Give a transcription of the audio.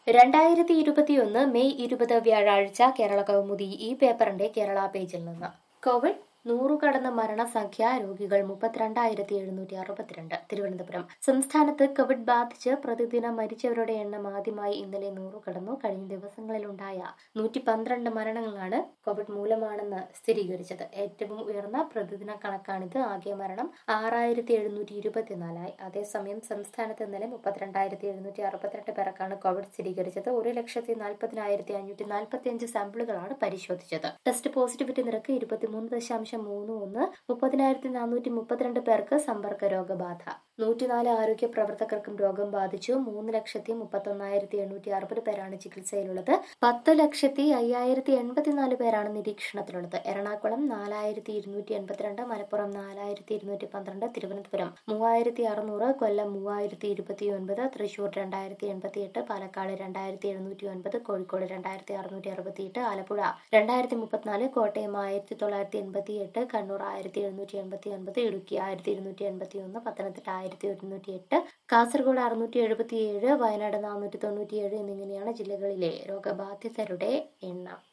രണ്ടായിരത്തി ഇരുപത്തിയൊന്ന് മെയ് ഇരുപത് വ്യാഴാഴ്ച കേരള കൗമുദി ഈ പേപ്പറിന്റെ കേരള പേജിൽ നിന്ന് കോവിഡ് നൂറു കടന്ന മരണസംഖ്യ രോഗികൾ മുപ്പത്തിരണ്ടായിരത്തി എഴുന്നൂറ്റി അറുപത്തിരണ്ട് തിരുവനന്തപുരം സംസ്ഥാനത്ത് കോവിഡ് ബാധിച്ച് പ്രതിദിനം മരിച്ചവരുടെ എണ്ണം ആദ്യമായി ഇന്നലെ നൂറു കടന്നു കഴിഞ്ഞ ദിവസങ്ങളിലുണ്ടായ നൂറ്റി പന്ത്രണ്ട് മരണങ്ങളാണ് കോവിഡ് മൂലമാണെന്ന് സ്ഥിരീകരിച്ചത് ഏറ്റവും ഉയർന്ന പ്രതിദിന കണക്കാണിത് ആകെ മരണം ആറായിരത്തി എഴുന്നൂറ്റി ഇരുപത്തിനാലായി അതേസമയം സംസ്ഥാനത്ത് ഇന്നലെ മുപ്പത്തിരണ്ടായിരത്തി എഴുന്നൂറ്റി അറുപത്തിരണ്ട് പേർക്കാണ് കോവിഡ് സ്ഥിരീകരിച്ചത് ഒരു ലക്ഷത്തി നാൽപ്പതിനായിരത്തി അഞ്ഞൂറ്റി നാൽപ്പത്തി അഞ്ച് സാമ്പിളുകളാണ് പരിശോധിച്ചത് ടെസ്റ്റ് പോസിറ്റിവിറ്റി നിരക്ക് ഇരുപത്തിമൂന്ന് ദശാംശം മൂന്ന് ഒന്ന് മുപ്പതിനായിരത്തി നാനൂറ്റി മുപ്പത്തിരണ്ട് പേർക്ക് സമ്പർക്ക രോഗബാധ നൂറ്റിനാല് ആരോഗ്യ പ്രവർത്തകർക്കും രോഗം ബാധിച്ചു മൂന്ന് ലക്ഷത്തി മുപ്പത്തൊന്നായിരത്തി എണ്ണൂറ്റി അറുപത് പേരാണ് ചികിത്സയിലുള്ളത് പത്ത് ലക്ഷത്തി അയ്യായിരത്തി എൺപത്തിനാല് പേരാണ് നിരീക്ഷണത്തിലുള്ളത് എറണാകുളം നാലായിരത്തി ഇരുന്നൂറ്റി എൺപത്തിരണ്ട് മലപ്പുറം നാലായിരത്തി ഇരുന്നൂറ്റി പന്ത്രണ്ട് തിരുവനന്തപുരം മൂവായിരത്തി അറുന്നൂറ് കൊല്ലം മൂവായിരത്തി ഇരുപത്തി ഒൻപത് തൃശൂർ രണ്ടായിരത്തി എൺപത്തി എട്ട് പാലക്കാട് രണ്ടായിരത്തി എഴുന്നൂറ്റി ഒൻപത് കോഴിക്കോട് രണ്ടായിരത്തി അറുന്നൂറ്റി അറുപത്തിയെട്ട് ആലപ്പുഴ രണ്ടായിരത്തി മുപ്പത്തിനാല് കോട്ടയം ആയിരത്തി തൊള്ളായിരത്തി എൺപത്തി എട്ട് കണ്ണൂർ ആയിരത്തി എഴുന്നൂറ്റി എൺപത്തി ഒൻപത് ഇടുക്കി ആയിരത്തി ഇരുന്നൂറ്റി എൺപത്തി ഒന്ന് പത്തനംതിട്ട ആയിരത്തി ഒരുന്നൂറ്റി എട്ട് കാസർഗോഡ് അറുന്നൂറ്റി എഴുപത്തിയേഴ് വയനാട് നാനൂറ്റി തൊണ്ണൂറ്റിയേഴ് എന്നിങ്ങനെയാണ് ജില്ലകളിലെ രോഗബാധിതരുടെ എണ്ണം